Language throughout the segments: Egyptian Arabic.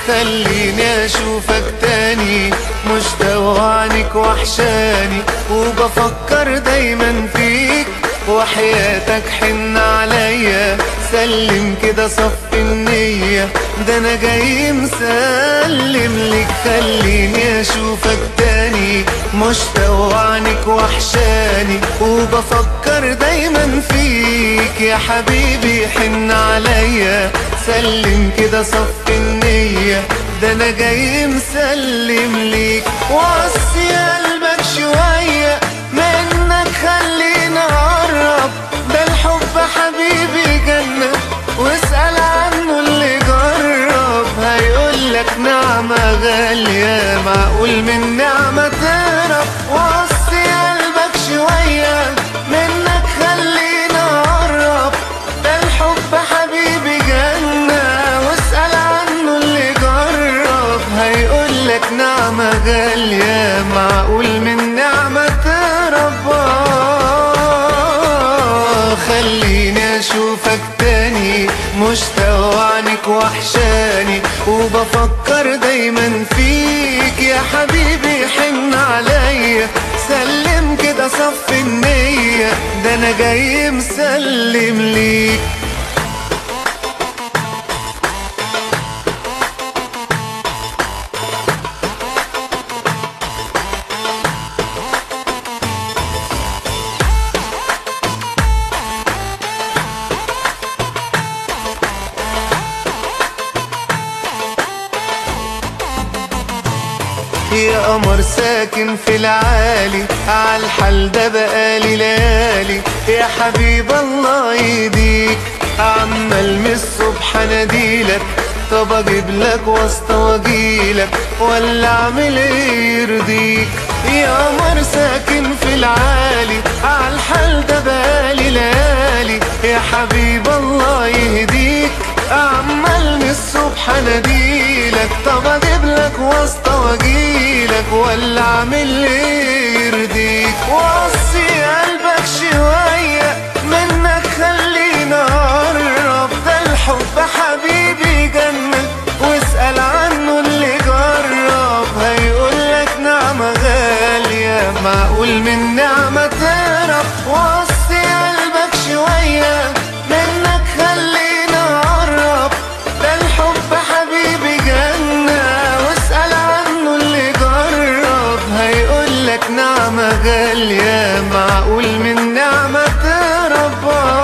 خليني اشوفك تاني مشتاق عنك وحشاني وبفكر دايما فيك وحياتك حن عليا سلم كده صف النية ده انا جاي مسلم لك خليني اشوفك تاني مشتاق عنك وحشاني وبفكر دايما فيك يا حبيبي حن عليا سلم كده صف النية ده انا جاي مسلم ليك وصي قلبك شوية منك خلينا اقرب ده الحب حبيبي جنة واسأل عنه اللي جرب هيقولك نعمة غالية معقول من نعمة تهرب وصي قلبك شوية منك خلينا اقرب ده الحب حبيبي جنة واسأل عنه اللي جرب هيقولك نعمة غالية معقول من نعمة تهرب آه، خليني اشوفك تاني مشتاق عنك وحشاني وبفكر دايما فيك يا حبيبي حن عليا سلم كده صف النية ده انا جاي مسلم ليك يا قمر ساكن في العالي عالحال ده بقالي ليالي يا حبيب الله يديك عمال من الصبح اناديلك طب اجيب لك واسطة واجيلك ولا اعمل ايه يرضيك يا قمر ساكن في العالي عالحال ده بقالي ليالي يا حبيب الله يهديك عمال من الصبح اناديلك طب اجيب لك واسطة واجيلك ولا اعمل ايه يرضيك وصي قلبك شوية منك خلينا اقرب ده الحب حبيبي جنة واسأل عنه اللي جرب هيقولك نعمة غالية معقول من نعمة تهرب وصي قلبك شوية منك خلينا اقرب ده الحب حبيبي جنة واسأل عنه اللي جرب هيقولك نعمة غالية معقول من نعمة تهرب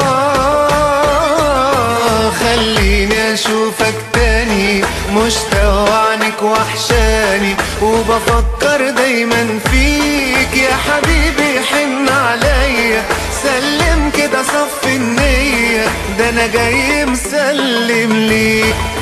آه، خليني اشوفك تاني مشتاق عنك وحشاني وبفكر دايما فيك يا حبيبي حن عليا سلم كده صف النية ده انا جاي مسلم ليك